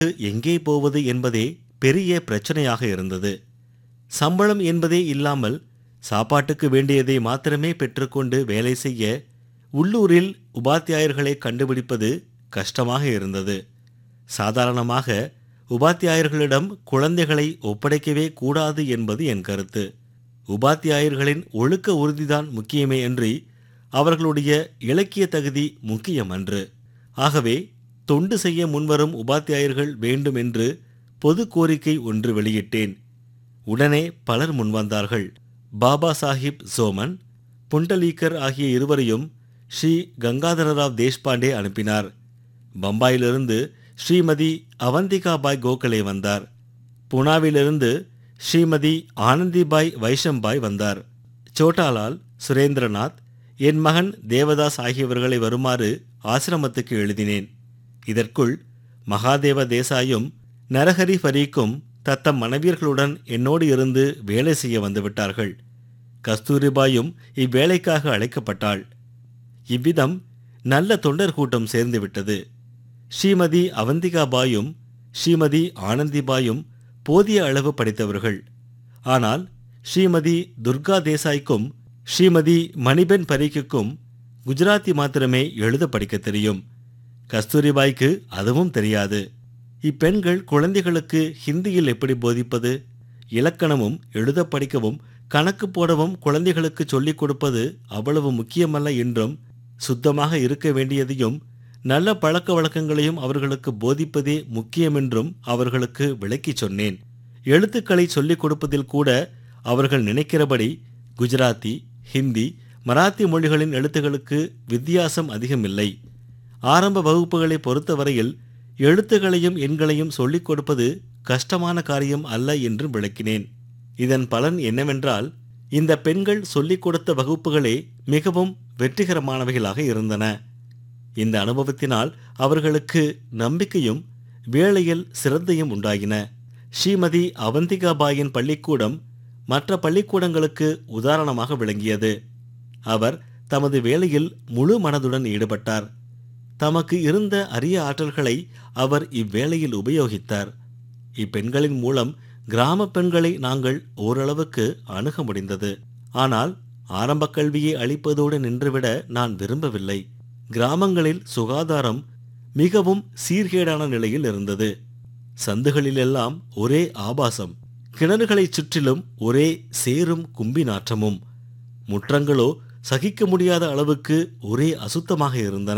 எங்கே போவது என்பதே பெரிய பிரச்சனையாக இருந்தது சம்பளம் என்பதே இல்லாமல் சாப்பாட்டுக்கு வேண்டியதை மாத்திரமே பெற்றுக்கொண்டு வேலை செய்ய உள்ளூரில் உபாத்தியாயர்களை கண்டுபிடிப்பது கஷ்டமாக இருந்தது சாதாரணமாக உபாத்தியாயர்களிடம் குழந்தைகளை ஒப்படைக்கவே கூடாது என்பது என் கருத்து உபாத்தியாயர்களின் ஒழுக்க உறுதிதான் முக்கியமே அன்றி அவர்களுடைய இலக்கிய தகுதி முக்கியமன்று ஆகவே தொண்டு செய்ய முன்வரும் உபாத்தியாயர்கள் வேண்டும் என்று பொது கோரிக்கை ஒன்று வெளியிட்டேன் உடனே பலர் முன்வந்தார்கள் பாபா சாஹிப் சோமன் புண்டலீக்கர் ஆகிய இருவரையும் ஸ்ரீ கங்காதரராவ் தேஷ்பாண்டே அனுப்பினார் பம்பாயிலிருந்து ஸ்ரீமதி அவந்திகாபாய் கோகலே வந்தார் புனாவிலிருந்து ஸ்ரீமதி ஆனந்திபாய் வைஷம்பாய் வந்தார் சோட்டாலால் சுரேந்திரநாத் என் மகன் தேவதாஸ் ஆகியவர்களை வருமாறு ஆசிரமத்துக்கு எழுதினேன் இதற்குள் மகாதேவ தேசாயும் நரஹரி ஃபரீக்கும் தத்தம் மனைவியர்களுடன் என்னோடு இருந்து வேலை செய்ய வந்துவிட்டார்கள் கஸ்தூரிபாயும் இவ்வேலைக்காக அழைக்கப்பட்டாள் இவ்விதம் நல்ல தொண்டர் கூட்டம் சேர்ந்துவிட்டது ஸ்ரீமதி அவந்திகாபாயும் ஸ்ரீமதி ஆனந்திபாயும் போதிய அளவு படித்தவர்கள் ஆனால் ஸ்ரீமதி துர்கா தேசாய்க்கும் ஸ்ரீமதி மணிபென் பரீக்குக்கும் குஜராத்தி மாத்திரமே எழுத படிக்க தெரியும் கஸ்தூரிபாய்க்கு அதுவும் தெரியாது இப்பெண்கள் குழந்தைகளுக்கு ஹிந்தியில் எப்படி போதிப்பது இலக்கணமும் எழுத படிக்கவும் கணக்கு போடவும் குழந்தைகளுக்கு சொல்லிக் கொடுப்பது அவ்வளவு முக்கியமல்ல என்றும் சுத்தமாக இருக்க வேண்டியதையும் நல்ல பழக்க வழக்கங்களையும் அவர்களுக்கு போதிப்பதே முக்கியமென்றும் அவர்களுக்கு விளக்கிச் சொன்னேன் எழுத்துக்களை சொல்லிக் கொடுப்பதில் கூட அவர்கள் நினைக்கிறபடி குஜராத்தி ஹிந்தி மராத்தி மொழிகளின் எழுத்துகளுக்கு வித்தியாசம் அதிகமில்லை ஆரம்ப வகுப்புகளை பொறுத்தவரையில் எழுத்துகளையும் எண்களையும் சொல்லிக் கொடுப்பது கஷ்டமான காரியம் அல்ல என்று விளக்கினேன் இதன் பலன் என்னவென்றால் இந்த பெண்கள் சொல்லிக் கொடுத்த வகுப்புகளே மிகவும் வெற்றிகரமானவைகளாக இருந்தன இந்த அனுபவத்தினால் அவர்களுக்கு நம்பிக்கையும் வேளையில் சிரத்தையும் உண்டாகின ஸ்ரீமதி அவந்திகாபாயின் பள்ளிக்கூடம் மற்ற பள்ளிக்கூடங்களுக்கு உதாரணமாக விளங்கியது அவர் தமது வேலையில் முழு மனதுடன் ஈடுபட்டார் தமக்கு இருந்த அரிய ஆற்றல்களை அவர் இவ்வேளையில் உபயோகித்தார் இப்பெண்களின் மூலம் கிராம பெண்களை நாங்கள் ஓரளவுக்கு அணுக முடிந்தது ஆனால் ஆரம்ப கல்வியை அளிப்பதோடு நின்றுவிட நான் விரும்பவில்லை கிராமங்களில் சுகாதாரம் மிகவும் சீர்கேடான நிலையில் இருந்தது சந்துகளிலெல்லாம் ஒரே ஆபாசம் கிணறுகளைச் சுற்றிலும் ஒரே சேரும் கும்பி நாற்றமும் முற்றங்களோ சகிக்க முடியாத அளவுக்கு ஒரே அசுத்தமாக இருந்தன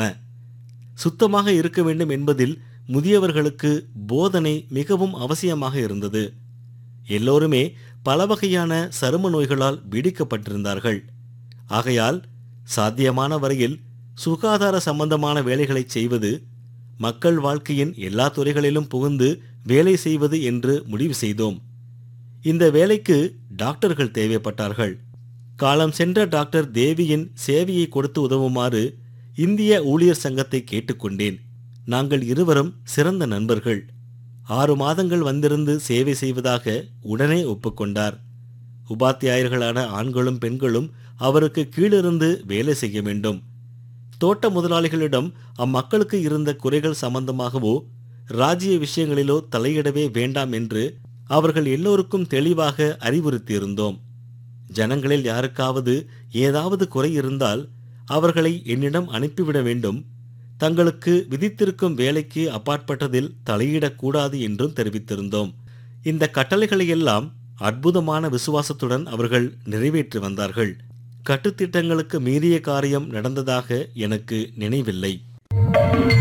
சுத்தமாக இருக்க வேண்டும் என்பதில் முதியவர்களுக்கு போதனை மிகவும் அவசியமாக இருந்தது எல்லோருமே பல வகையான சரும நோய்களால் பீடிக்கப்பட்டிருந்தார்கள் ஆகையால் சாத்தியமான வரையில் சுகாதார சம்பந்தமான வேலைகளைச் செய்வது மக்கள் வாழ்க்கையின் எல்லா துறைகளிலும் புகுந்து வேலை செய்வது என்று முடிவு செய்தோம் இந்த வேலைக்கு டாக்டர்கள் தேவைப்பட்டார்கள் காலம் சென்ற டாக்டர் தேவியின் சேவையை கொடுத்து உதவுமாறு இந்திய ஊழியர் சங்கத்தை கேட்டுக்கொண்டேன் நாங்கள் இருவரும் சிறந்த நண்பர்கள் ஆறு மாதங்கள் வந்திருந்து சேவை செய்வதாக உடனே ஒப்புக்கொண்டார் உபாத்தியாயர்களான ஆண்களும் பெண்களும் அவருக்கு கீழிருந்து வேலை செய்ய வேண்டும் தோட்ட முதலாளிகளிடம் அம்மக்களுக்கு இருந்த குறைகள் சம்பந்தமாகவோ ராஜ்ய விஷயங்களிலோ தலையிடவே வேண்டாம் என்று அவர்கள் எல்லோருக்கும் தெளிவாக அறிவுறுத்தியிருந்தோம் ஜனங்களில் யாருக்காவது ஏதாவது குறை இருந்தால் அவர்களை என்னிடம் அனுப்பிவிட வேண்டும் தங்களுக்கு விதித்திருக்கும் வேலைக்கு அப்பாற்பட்டதில் தலையிடக்கூடாது என்றும் தெரிவித்திருந்தோம் இந்த கட்டளைகளை எல்லாம் அற்புதமான விசுவாசத்துடன் அவர்கள் நிறைவேற்றி வந்தார்கள் கட்டுத்திட்டங்களுக்கு மீறிய காரியம் நடந்ததாக எனக்கு நினைவில்லை